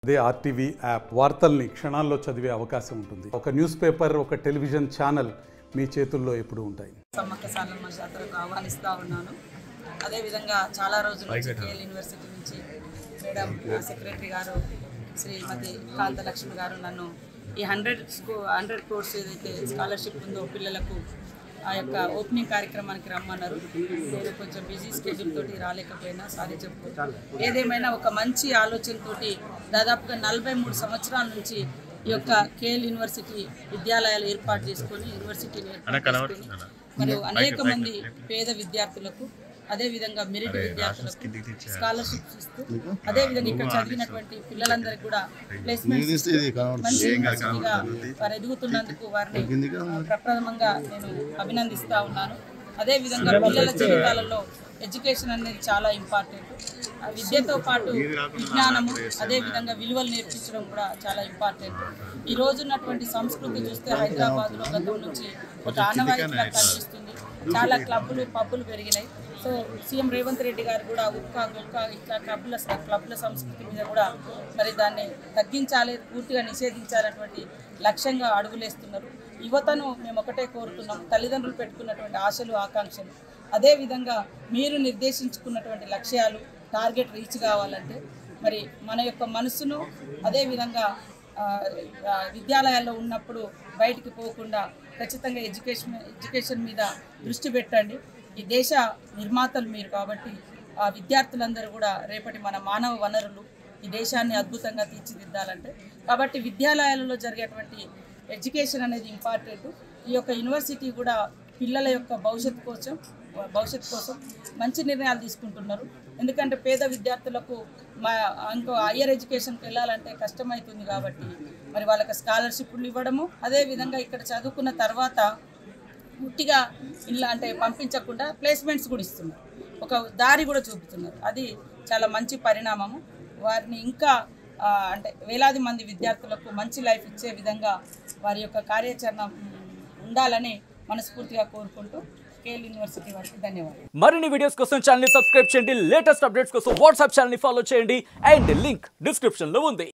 అదే RTV app వార్తల్ని క్షణాల్లో చదివే అవకాశం ఉంటుంది ఒక న్యూస్ పేపర్ ఒక టెలివిజన్ ఛానల్ మీ చేతుల్లో ఎప్పుడూ ఉంటాయి సమ్మక్క సాలమ్మ జాతరకు ఆహ్వానిస్తూ ఉన్నాను అదేవిధంగా చాలా రోజుల నుంచి కేఎల్ యూనివర్సిటీ నుంచి మేడం సెక్రటరీ గారు శ్రీమతి కాంతలక్ష్మి గారు నన్ను ఈ హండ్రెడ్ స్కూ హండ్రెడ్ కోర్స్ ఏదైతే స్కాలర్షిప్ ఉందో పిల్లలకు ఆ యొక్క ఓపెనింగ్ కార్యక్రమానికి రమ్మన్నారు నేను కొంచెం బిజీ స్కెడ్యూల్ తోటి రాలేకపోయినా సారీ చెప్పు ఏదేమైనా ఒక మంచి ఆలోచనతోటి దాదాపుగా నలభై మూడు సంవత్సరాల నుంచి ఈ యొక్క కేఎల్ యూనివర్సిటీ విద్యాలయాలు ఏర్పాటు చేసుకొని యూనివర్సిటీని ఏర్పాటు చేసుకొని మరియు అనేక మంది పేద విద్యార్థులకు అదే విధంగా మెరిట్ విద్యార్థులకు స్కాలర్షిప్స్ ఇస్తూ అదే విధంగా ఇక్కడ చదివినటువంటి పిల్లలందరికీ కూడా ప్లేస్మెంట్స్ మంచి యూనివర్సిటీగా వారు ఎదుగుతున్నందుకు వారిని ప్రప్రథమంగా నేను అభినందిస్తా ఉన్నాను అదే విధంగా పిల్లల జీవితాలలో ఎడ్యుకేషన్ అనేది చాలా ఇంపార్టెంట్ ఆ విద్యతో పాటు విజ్ఞానము అదే విధంగా విలువలు నేర్పించడం కూడా చాలా ఇంపార్టెంట్ ఈ రోజు ఉన్నటువంటి సంస్కృతి చూస్తే హైదరాబాద్ లో గతం నుంచి ఒక ఆనవాయితీగా కనిపిస్తుంది చాలా క్లబ్బులు పబ్బులు పెరిగినాయి సో సీఎం రేవంత్ రెడ్డి గారు కూడా ఉక్క గుక్క ఇట్లా క్లబ్ల క్లబ్ల సంస్కృతి మీద కూడా మరి దాన్ని తగ్గించాలి పూర్తిగా నిషేధించాలన్నటువంటి లక్ష్యంగా అడుగులేస్తున్నారు యువతను మేము ఒకటే కోరుతున్నాం తల్లిదండ్రులు పెట్టుకున్నటువంటి ఆశలు ఆకాంక్షలు అదేవిధంగా మీరు నిర్దేశించుకున్నటువంటి లక్ష్యాలు టార్గెట్ రీచ్ కావాలంటే మరి మన యొక్క మనసును అదేవిధంగా ఆ, ఆ, విద్యాలయాల్లో ఉన్నప్పుడు బయటికి పోకుండా ఖచ్చితంగా ఎడ్యుకేషన్ ఎడ్యుకేషన్ మీద దృష్టి పెట్టండి ఈ దేశ నిర్మాతలు మీరు కాబట్టి ఆ విద్యార్థులందరూ కూడా రేపటి మన మానవ వనరులు ఈ దేశాన్ని అద్భుతంగా తీర్చిదిద్దాలంటే కాబట్టి విద్యాలయాలలో జరిగేటువంటి ఎడ్యుకేషన్ అనేది ఇంపార్టెంట్ ఈ యొక్క యూనివర్సిటీ కూడా పిల్లల యొక్క భవిష్యత్తు కోసం భవిష్యత్తు కోసం మంచి నిర్ణయాలు తీసుకుంటున్నారు ఎందుకంటే పేద విద్యార్థులకు మా ఇంకో హయ్యర్ ఎడ్యుకేషన్కి వెళ్ళాలంటే కష్టమవుతుంది కాబట్టి మరి వాళ్ళకి స్కాలర్షిప్లు ఇవ్వడము అదేవిధంగా ఇక్కడ చదువుకున్న తర్వాత ఉట్టిగా ఇలా అంటే పంపించకుండా ప్లేస్మెంట్స్ కూడా ఇస్తున్నారు ఒక దారి కూడా చూపుతున్నారు అది చాలా మంచి పరిణామము వారిని ఇంకా ఆ, అంటే వేలాది మంది విద్యార్థులకు మంచి లైఫ్ ఇచ్చే విధంగా వారి యొక్క కార్యాచరణ ఉమ్, ఉండాలని మనస్ఫూర్తిగా కోరుకుంటూ కేఎల్ యూనివర్సిటీ వారికి ధన్యవాదాలు మరిన్ని వీడియోస్ కోసం ఛానల్ ని సబ్స్క్రైబ్ చేయండి లేటెస్ట్ అప్డేట్స్ కోసం వాట్సాప్ ఛానల్ ని ఫాలో చేయండి అండ్ లింక్ డిస్క్రిప్షన్ లో ఉంది